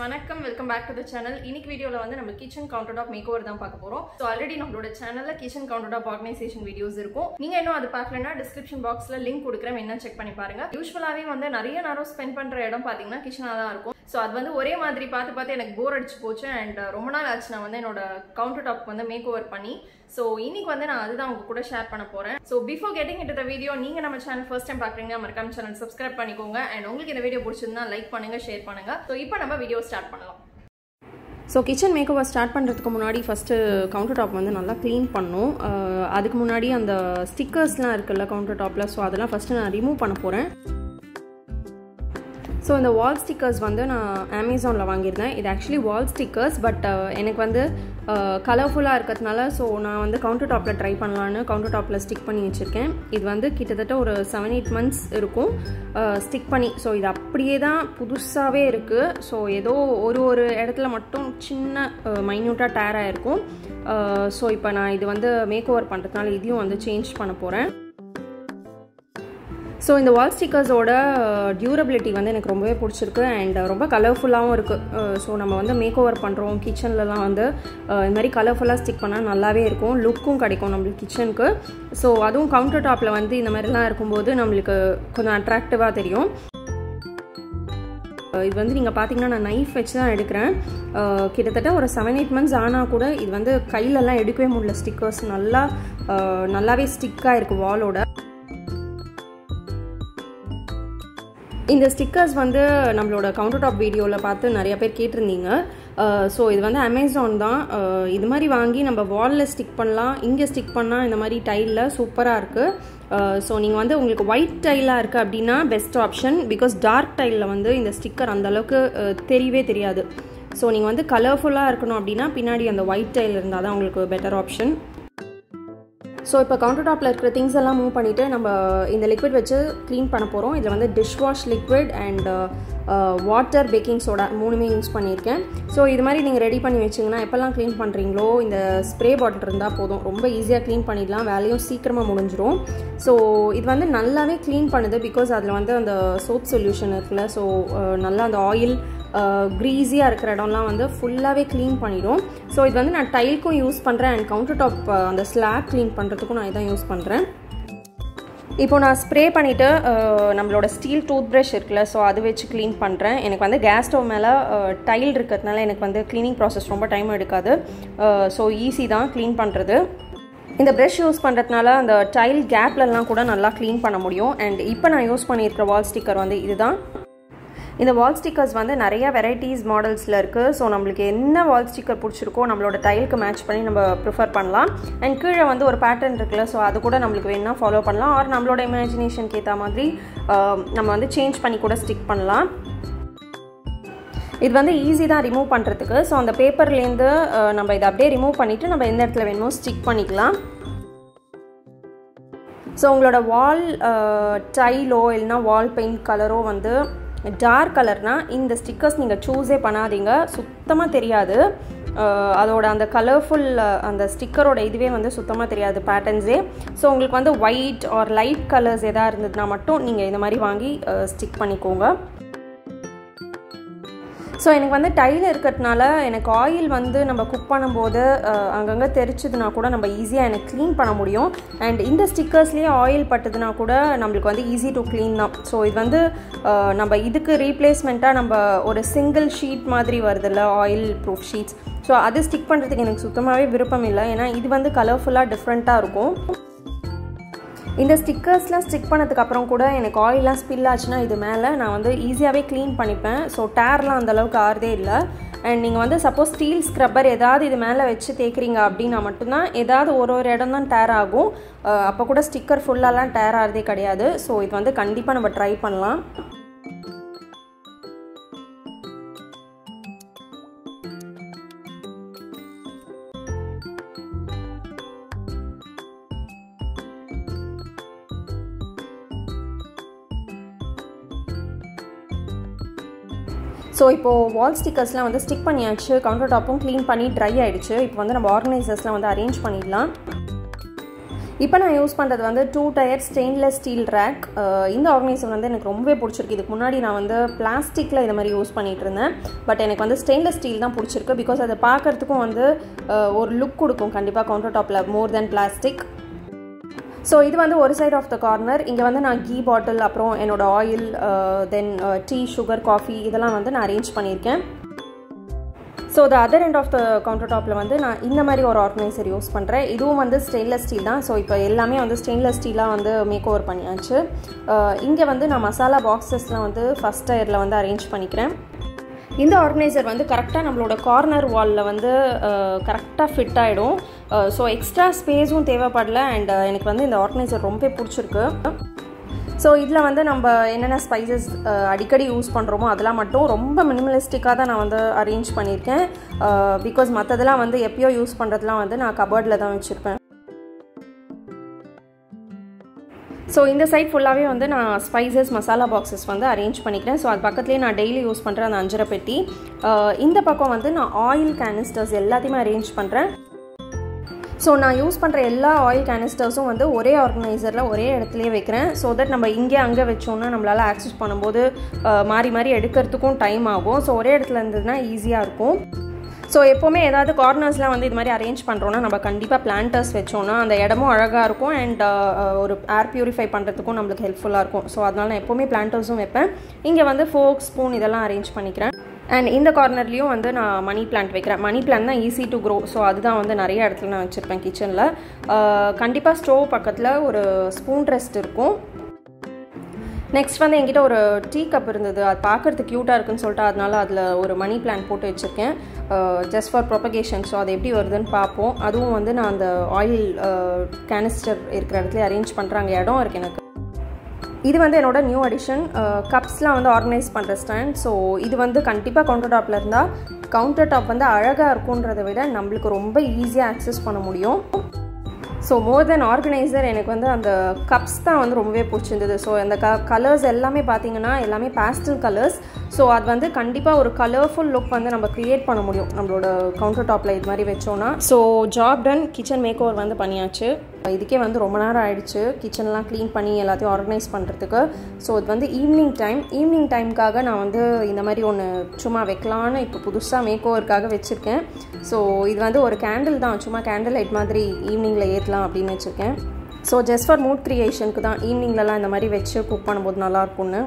வணக்கம் welcome back to the channel இன்னைக்கு வீடியோவில் வந்து நம்ம kitchen counter top make over தான் பார்க்க போகிறோம் ஸோ ஆல்ரெடி நம்மளோட சேனலில் kitchen counter top organisation videos இருக்கும் நீங்கள் இன்னும் அது பார்க்கலன்னா டிஸ்கிரிப்ஷன் பாக்ஸில் லிங்க் கொடுக்குறேன் என்ன செக் பண்ணி பாருங்க யூஸ்வலாகவே வந்து நிறைய நேரம் ஸ்பெண்ட் பண்ணுற இடம் பார்த்தீங்கன்னா கிச்சனாக தான் இருக்கும் ஸோ அது வந்து ஒரே மாதிரி பார்த்து பார்த்து எனக்கு போர் அடிச்சு போச்சு அண்ட் ரொம்ப நாள் ஆச்சு நான் வந்து என்னோட கவுண்டர் டாப் வந்து மேக் ஓவர் பண்ணி ஸோ இன்னைக்கு வந்து நான் அதுதான் உங்க கூட ஷேர் பண்ண போறேன் ஸோ பிஃபோர் கெட்டிங் இட்டு த வீடியோ நீங்க நம்ம சேனல் ஃபர்ஸ்ட் டைம் பாக்குறீங்கன்னா மறக்காம சேனல் சப்ஸ்கிரைப் பண்ணிக்கோங்க அண்ட் உங்களுக்கு இந்த வீடியோ பிடிச்சிருந்தா லைக் பண்ணுங்க ஷேர் பண்ணுங்க ஸோ இப்போ நம்ம வீடியோ ஸ்டார்ட் பண்ணலாம் so kitchen make over start பண்ணுறதுக்கு முன்னாடி ஃபஸ்ட்டு கவுண்டர் டாப் வந்து நல்லா க்ளீன் பண்ணும் அஹ் அதுக்கு முன்னாடி அந்த ஸ்டிக்கர்ஸ்லாம் இருக்குல்ல கவுண்டர் டாப்பில் ஸோ அதெல்லாம் ஃபஸ்ட்டு நான் ரிமூவ் பண்ண போகிறேன் ஸோ இந்த வால் ஸ்டிக்கர்ஸ் வந்து நான் அமேசானில் வாங்கியிருந்தேன் இது ஆக்சுவலி வால் ஸ்டிக்கர்ஸ் பட் எனக்கு வந்து கலர்ஃபுல்லாக இருக்கிறதுனால ஸோ நான் வந்து கவுண்டர் டாப்பில் ட்ரை பண்ணலான்னு கவுண்டர் டாப்பில் ஸ்டிக் பண்ணி வச்சுருக்கேன் இது வந்து கிட்டத்தட்ட ஒரு செவன் எயிட் மந்த்ஸ் இருக்கும் ஸ்டிக் பண்ணி ஸோ இது அப்படியே தான் புதுசாகவே இருக்குது ஸோ ஏதோ ஒரு ஒரு இடத்துல மட்டும் சின்ன மைன்யூட்டாக டேர் ஆகிருக்கும் ஸோ இப்போ நான் இது வந்து மேக் ஓவர் பண்ணுறதுனால இதையும் வந்து சேஞ்ச் பண்ண போகிறேன் ஸோ இந்த வால் ஸ்டிக்கர்ஸோட டியூரபிலிட்டி வந்து எனக்கு ரொம்பவே பிடிச்சிருக்கு அண்ட் ரொம்ப கலர்ஃபுல்லாகவும் இருக்குது ஸோ நம்ம வந்து மேக் ஓவர் பண்ணுறோம் கிச்சன்லலாம் வந்து இந்த மாதிரி கலர்ஃபுல்லாக ஸ்டிக் பண்ணால் நல்லாவே இருக்கும் லுக்கும் கிடைக்கும் நம்மளுக்கு கிச்சனுக்கு ஸோ அதுவும் கவுண்டர் டாப்பில் வந்து இந்த மாதிரிலாம் இருக்கும்போது நம்மளுக்கு கொஞ்சம் அட்ராக்டிவாக தெரியும் இது வந்து நீங்கள் பார்த்தீங்கன்னா நான் நைஃப் வச்சு தான் எடுக்கிறேன் கிட்டத்தட்ட ஒரு செவன் எயிட் மந்த்ஸ் ஆனால் கூட இது வந்து கையிலலாம் எடுக்கவே முடியல ஸ்டிக்கர்ஸ் நல்லா நல்லாவே ஸ்டிக்காக இருக்குது வாலோட இந்த ஸ்டிக்கர்ஸ் வந்து நம்மளோட கவுண்டர் டாப் வீடியோவில் பார்த்து நிறைய பேர் கேட்டிருந்தீங்க ஸோ இது வந்து அமேசான் தான் இது மாதிரி வாங்கி நம்ம வாலில் ஸ்டிக் பண்ணலாம் இங்கே ஸ்டிக் பண்ணால் இந்த மாதிரி டைலில் சூப்பராக இருக்குது ஸோ நீங்கள் வந்து உங்களுக்கு ஒயிட் டைலாக இருக்குது அப்படின்னா பெஸ்ட் ஆப்ஷன் பிகாஸ் டார்க் டைலில் வந்து இந்த ஸ்டிக்கர் அந்தளவுக்கு தெரியவே தெரியாது ஸோ நீங்கள் வந்து கலர்ஃபுல்லாக இருக்கணும் அப்படின்னா பின்னாடி அந்த ஒயிட் டைல் இருந்தால் தான் உங்களுக்கு பெட்டர் ஆப்ஷன் ஸோ இப்போ கவுண்டர் டாப்பில் இருக்கிற திங்ஸ் எல்லாம் மூவ் பண்ணிவிட்டு நம்ம இந்த லிக்விட் வச்சு க்ளீன் பண்ண போகிறோம் இதில் வந்து dish wash liquid and water baking soda மூணுமே யூஸ் பண்ணியிருக்கேன் ஸோ இது மாதிரி நீங்கள் ரெடி பண்ணி வச்சிங்கன்னா எப்போல்லாம் க்ளீன் பண்ணுறீங்களோ இந்த ஸ்ப்ரே பாட்டில் இருந்தால் போதும் ரொம்ப ஈஸியாக க்ளீன் பண்ணிடலாம் வேலையும் சீக்கிரமாக முடிஞ்சிரும் ஸோ இது வந்து நல்லாவே க்ளீன் பண்ணுது பிகாஸ் அதில் வந்து அந்த சோப் சொல்யூஷன் இருக்குல்ல ஸோ நல்லா அந்த ஆயில் க்ரீஸியாக இருக்கிற இடம்லாம் வந்து ஃபுல்லாகவே க்ளீன் பண்ணிடும் ஸோ இது வந்து நான் டைல்க்கும் யூஸ் பண்ணுறேன் அண்ட் கவுண்டர் டாப் அந்த ஸ்லாப் க்ளீன் பண்ணுறதுக்கும் நான் இதான் யூஸ் பண்ணுறேன் இப்போ நான் ஸ்ப்ரே பண்ணிவிட்டு நம்மளோட ஸ்டீல் டூத் ப்ரஷ் இருக்குல்ல ஸோ அது வச்சு க்ளீன் பண்ணுறேன் எனக்கு வந்து கேஸ் ஸ்டவ் மேலே டைல் இருக்கிறதுனால எனக்கு வந்து க்ளீனிங் ப்ராசஸ் ரொம்ப டைம் எடுக்காது ஸோ ஈஸி தான் க்ளீன் பண்ணுறது இந்த ப்ரஷ் யூஸ் பண்ணுறதுனால அந்த டைல் கேப்லலாம் கூட நல்லா க்ளீன் பண்ண முடியும் அண்ட் இப்போ நான் யூஸ் பண்ணியிருக்கிற வால் ஸ்டிக்கர் வந்து இதுதான் இந்த வால் ஸ்டிக்கர்ஸ் வந்து நிறைய வெரைட்டிஸ் மாடல்ஸில் இருக்குது ஸோ நம்மளுக்கு என்ன வால் ஸ்டிக்கர் பிடிச்சிருக்கோ நம்மளோட டைலுக்கு மேட்ச் பண்ணி நம்ம ப்ரிஃபர் பண்ணலாம் அண்ட் கீழே வந்து ஒரு பேட்டர்ன் இருக்குல்ல ஸோ அது கூட நம்மளுக்கு வேணால் ஃபாலோ பண்ணலாம் ஆர் நம்மளோட இமேஜினேஷனுக்கு ஏற்ற மாதிரி நம்ம வந்து சேஞ்ச் பண்ணி கூட ஸ்டிக் பண்ணலாம் இது வந்து ஈஸி தான் ரிமூவ் பண்ணுறதுக்கு ஸோ அந்த பேப்பர்லேருந்து நம்ம இதை அப்படியே ரிமூவ் பண்ணிவிட்டு நம்ம எந்த இடத்துல வேணுமோ ஸ்டிக் பண்ணிக்கலாம் ஸோ உங்களோட வால் டைலோ இல்லைனா வால் பெயிண்ட் கலரோ வந்து டார்க் கலர்னால் இந்த ஸ்டிக்கர்ஸ் நீங்கள் சூஸே பண்ணாதீங்க சுத்தமாக தெரியாது அதோட அந்த கலர்ஃபுல் அந்த ஸ்டிக்கரோட இதுவே வந்து சுத்தமாக தெரியாது பேட்டர்ன்ஸே ஸோ உங்களுக்கு வந்து ஒயிட் ஆர் லைட் கலர்ஸ் எதாக இருந்ததுன்னா மட்டும் நீங்கள் இந்த மாதிரி வாங்கி ஸ்டிக் பண்ணிக்கோங்க ஸோ எனக்கு வந்து டைல் இருக்கிறதுனால எனக்கு ஆயில் வந்து நம்ம குக் பண்ணும்போது அங்கங்கே தெரிச்சதுனா கூட நம்ம ஈஸியாக எனக்கு க்ளீன் பண்ண முடியும் அண்ட் இந்த ஸ்டிக்கர்ஸ்லேயே ஆயில் பட்டதுனா கூட நம்மளுக்கு வந்து ஈஸி டு க்ளீன் தான் ஸோ இது வந்து நம்ம இதுக்கு ரீப்ளேஸ்மெண்ட்டாக நம்ம ஒரு சிங்கிள் ஷீட் மாதிரி வருதுல்ல ஆயில் ப்ரூஃப் ஷீட்ஸ் ஸோ அது ஸ்டிக் பண்ணுறதுக்கு எனக்கு சுத்தமாகவே விருப்பம் இல்லை ஏன்னா இது வந்து கலர்ஃபுல்லாக டிஃப்ரெண்ட்டாக இருக்கும் இந்த ஸ்டிக்கர்ஸ்லாம் ஸ்டிக் பண்ணதுக்கு அப்புறம் கூட எனக்கு ஆயிலாம் ஸ்பில் ஆச்சுன்னா இது மேலே நான் வந்து ஈஸியாகவே க்ளீன் பண்ணிப்பேன் ஸோ டேர்லாம் அந்தளவுக்கு ஆறுதே இல்லை அண்ட் நீங்கள் வந்து சப்போஸ் ஸ்டீல் ஸ்க்ரப்பர் ஏதாவது இது மேலே வச்சு தேய்க்குறீங்க அப்படின்னா மட்டும்தான் ஏதாவது ஒரு ஒரு இடம் தான் டேர் ஆகும் அப்போ கூட ஸ்டிக்கர் ஃபுல்லாலாம் டேர் ஆகிறதே கிடையாது ஸோ இது வந்து கண்டிப்பாக நம்ம ட்ரை பண்ணலாம் ஸோ இப்போது வால் ஸ்டிக்கர்ஸ்லாம் வந்து ஸ்டிக் பண்ணியாச்சு கவுண்டர் டாப்பும் க்ளீன் பண்ணி ட்ரை ஆகிடுச்சு இப்போ வந்து நம்ம ஆர்கனைசர்ஸ்லாம் வந்து அரேஞ்ச் பண்ணிடலாம் இப்போ நான் யூஸ் பண்ணுறது வந்து two tier stainless steel rack இந்த ஆர்கனைசர் வந்து எனக்கு ரொம்பவே பிடிச்சிருக்கு இதுக்கு முன்னாடி நான் வந்து பிளாஸ்டிக்கில் இது மாதிரி யூஸ் பண்ணிகிட்டு இருந்தேன் பட் எனக்கு வந்து ஸ்டெயின்லெஸ் ஸ்டீல் தான் பிடிச்சிருக்கு பிகாஸ் அதை பார்க்குறதுக்கும் வந்து ஒரு லுக் கொடுக்கும் கண்டிப்பாக கவுண்டர் டாப்பில் மோர் தென் பிளாஸ்டிக் ஸோ இது வந்து ஒரு சைட் ஆஃப் த கார்னர் இங்கே வந்து நான் கீ பாட்டில் அப்புறம் என்னோட oil then tea sugar coffee இதெல்லாம் வந்து நான் அரேஞ்ச் பண்ணியிருக்கேன் so the other end of the counter டாப்பில் வந்து நான் இந்த மாதிரி ஒரு ஆர்கனைசர் யூஸ் பண்ணுறேன் இதுவும் வந்து ஸ்டெயின்லெஸ் ஸ்டீல் தான் ஸோ இப்போ எல்லாமே வந்து ஸ்டெயின்லெஸ் ஸ்டீலாக வந்து மேக் ஓவர் பண்ணியாச்சு இங்கே வந்து நான் மசாலா பாக்ஸஸ்லாம் வந்து ஃபஸ்ட் டயரில் வந்து அரேஞ்ச் பண்ணிக்கிறேன் இந்த ஆர்கனைசர் வந்து கரெக்டாக நம்மளோட கார்னர் வாலில் வந்து கரெக்டாக ஃபிட் ஆகிடும் ஸோ எக்ஸ்ட்ரா ஸ்பேஸும் தேவைப்படல அண்ட் எனக்கு வந்து இந்த ஆர்கனைசர் ரொம்ப பிடிச்சிருக்கு ஸோ இதில் வந்து நம்ம என்னென்ன ஸ்பைசஸ் அடிக்கடி யூஸ் பண்ணுறோமோ அதெல்லாம் மட்டும் ரொம்ப மினிமலிஸ்டிக்காக தான் நான் வந்து அரேஞ்ச் பண்ணியிருக்கேன் பிகாஸ் மற்றதெல்லாம் வந்து எப்பயோ யூஸ் பண்ணுறதுலாம் வந்து நான் கபர்டில் தான் வச்சுருப்பேன் ஸோ இந்த சைட் ஃபுல்லாகவே வந்து நான் ஸ்பைசஸ் மசாலா பாக்ஸஸ் வந்து அரேஞ்ச் பண்ணிக்கிறேன் ஸோ அது பக்கத்துலேயே நான் டெய்லி யூஸ் பண்ணுற அந்த அஞ்சரை பெட்டி இந்த பக்கம் வந்து நான் ஆயில் கேனிஸ்டர்ஸ் எல்லாத்தையுமே அரேஞ்ச் பண்ணுறேன் ஸோ நான் யூஸ் பண்ணுற எல்லா ஆயில் கேனிஸ்டர்ஸும் வந்து ஒரே ஆர்கனைசரில் ஒரே இடத்துலையே வைக்கிறேன் ஸோ தட் நம்ம இங்கே அங்கே வச்சோன்னா நம்மளால் ஆக்சஸ் பண்ணும்போது மாறி மாறி எடுக்கிறதுக்கும் டைம் ஆகும் ஸோ ஒரே இடத்துல இருந்ததுன்னா ஈஸியாக இருக்கும் ஸோ எப்போவுமே ஏதாவது கார்னர்ஸ்லாம் வந்து இது மாதிரி அரேஞ்ச் பண்ணுறோன்னா நம்ம கண்டிப்பாக பிளான்டர்ஸ் வச்சோன்னா அந்த இடமும் அழகாக இருக்கும் அண்ட் ஒரு ஏர் ப்யூரிஃபை பண்ணுறதுக்கும் நம்மளுக்கு ஹெல்ப்ஃபுல்லாக இருக்கும் ஸோ அதனால் நான் எப்போவுமே பிளான்டர்ஸும் வைப்பேன் இங்கே வந்து ஃபோக் ஸ்பூன் இதெல்லாம் அரேஞ்ச் பண்ணிக்கிறேன் அண்ட் இந்த கார்னர்லேயும் வந்து நான் மணி பிளான்ட் வைக்கிறேன் மணி பிளான்ட் தான் ஈஸி டு க்ரோ ஸோ அதுதான் வந்து நிறைய இடத்துல நான் வச்சுருப்பேன் கிச்சனில் கண்டிப்பாக ஸ்டோவ் பக்கத்தில் ஒரு ஸ்பூன் ரெஸ்ட் இருக்கும் நெக்ஸ்ட் வந்து என்கிட்ட ஒரு டீ கப் இருந்தது அது பார்க்குறதுக்கு க்யூட்டாக இருக்குன்னு சொல்லிட்டு அதனால அதில் ஒரு மணி பிளான்ட் போட்டு வச்சுருக்கேன் ஜஸ்ட் ஃபார் ப்ரொபகேஷன் ஸோ அது எப்படி வருதுன்னு பார்ப்போம் அதுவும் வந்து நான் அந்த ஆயில் கேனிஸ்டர் இருக்கிற இடத்துல அரேஞ்ச் பண்ணுறாங்க இடம் இருக்குது எனக்கு இது வந்து என்னோட நியூ அடிஷன் கப்ஸ்லாம் வந்து ஆர்கனைஸ் பண்ணுற ஸ்டாண்ட் ஸோ இது வந்து கண்டிப்பாக கவுண்டர் டாப்பில் இருந்தால் கவுண்டர் டாப் வந்து அழகாக இருக்குன்றதை விட நம்மளுக்கு ரொம்ப ஈஸியாக ஆக்சஸ் பண்ண முடியும் ஸோ மோர் தென் ஆர்கனைசர் எனக்கு வந்து அந்த கப்ஸ் தான் வந்து ரொம்பவே பிடிச்சிருந்தது ஸோ அந்த க கலர்ஸ் எல்லாமே பார்த்தீங்கன்னா எல்லாமே பேஸ்டல் கலர்ஸ் ஸோ அது வந்து கண்டிப்பாக ஒரு கலர்ஃபுல் லுக் வந்து நம்ம க்ரியேட் பண்ண முடியும் நம்மளோட கவுண்டர் டாப்பில் இது மாதிரி வச்சோன்னா so job done kitchen make over வந்து பண்ணியாச்சு இதுக்கே வந்து ரொம்ப நேரம் ஆயிடுச்சு கிச்சன்லாம் க்ளீன் பண்ணி எல்லாத்தையும் ஆர்கனைஸ் பண்ணுறதுக்கு ஸோ இது வந்து ஈவினிங் டைம் ஈவினிங் டைமுக்காக நான் வந்து இந்த மாதிரி ஒன்று சும்மா வைக்கலான்னு இப்போ புதுசாக மேக் ஓவருக்காக வச்சுருக்கேன் ஸோ இது வந்து ஒரு கேண்டில் தான் சும்மா கேண்டில் லைட் மாதிரி ஈவினிங்கில் ஏற்றலாம் அப்படின்னு வச்சுருக்கேன் ஸோ ஜஸ்ட் ஃபார் மூட் க்ரியேஷனுக்கு தான் ஈவினிங்லலாம் இந்த மாதிரி வச்சு குக் பண்ணும்போது நல்லாயிருக்கும்னு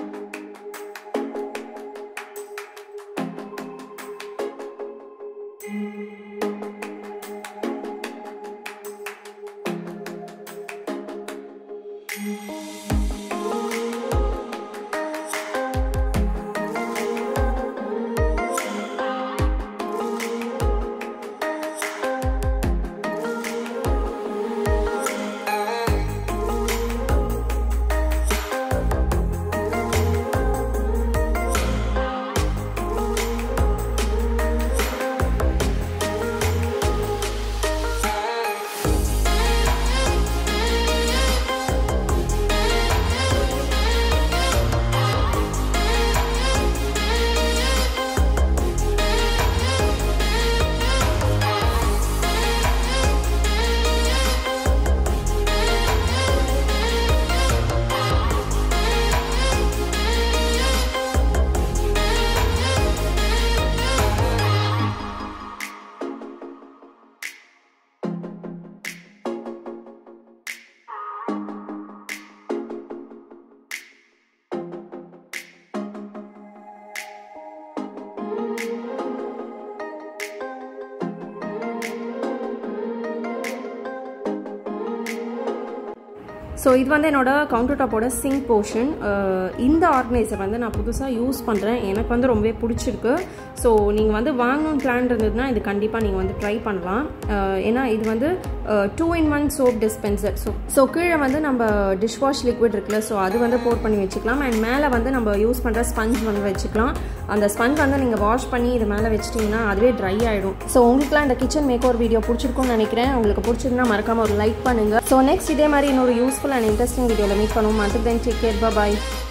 ஸோ இது வந்து என்னோட கவுண்டர் டாப்போட சிங்க் போர்ஷன் இந்த ஆர்கனைசர் வந்து நான் புதுசாக யூஸ் பண்ணுறேன் எனக்கு வந்து ரொம்பவே பிடிச்சிருக்கு ஸோ நீங்கள் வந்து வாங்கணும் பிளான் இருந்ததுன்னா இது கண்டிப்பாக நீங்கள் வந்து ட்ரை பண்ணலாம் ஏன்னா இது வந்து two in one soap dispenser so so கீழே வந்து நம்ம டிஷ் வாஷ் லிக்விட் இருக்குல்ல ஸோ அது வந்து போர் பண்ணி வச்சுக்கலாம் அண்ட் மேலே வந்து நம்ம யூஸ் பண்ணுற ஸ்பஞ்ச் வந்து வச்சுக்கலாம் அந்த ஸ்பஞ்ச் வந்து நீங்கள் வாஷ் பண்ணி இது மேலே வச்சிட்டிங்கன்னா அதுவே ட்ரை ஆகிடும் ஸோ உங்களுக்குலாம் இந்த கிச்சன் மேக் ஒரு வீடியோ பிடிச்சிருக்கும்னு நினைக்கிறேன் உங்களுக்கு பிடிச்சிருந்தா மறக்காமல் ஒரு லைக் பண்ணுங்கள் ஸோ நெக்ஸ்ட் இதே மாதிரி இன்னொரு யூஸ்ஃபுல் அண்ட் இன்ட்ரெஸ்டிங் வீடியோவில் மீட் பண்ணுவோம் மட்டும் தென் டேக் கேர் பாய்